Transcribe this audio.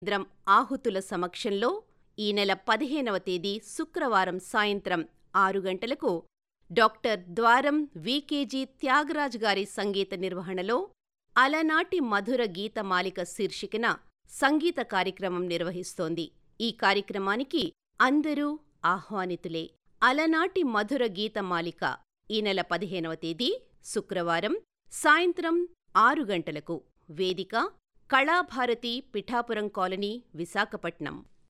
కేంద్రం ఆహుతుల సమక్షంలో ఈ నెల పదిహేనవ తేదీ శుక్రవారం సాయంత్రం ఆరు గంటలకు డాక్టర్ ద్వారం వికేజీ త్యాగరాజ్ గారి సంగీత నిర్వహణలో అలనాటి మధుర గీతమాలిక శీర్షికన సంగీత కార్యక్రమం నిర్వహిస్తోంది. ఈ కార్యక్రమానికి అందరూ ఆహ్వానితులే. అలనాటి మధుర గీతమాలిక ఈ నెల పదిహేనవ తేదీ శుక్రవారం సాయంత్రం ఆరు గంటలకు వేదిక కళాభారతి పిఠాపురం కాలనీ విశాఖపట్నం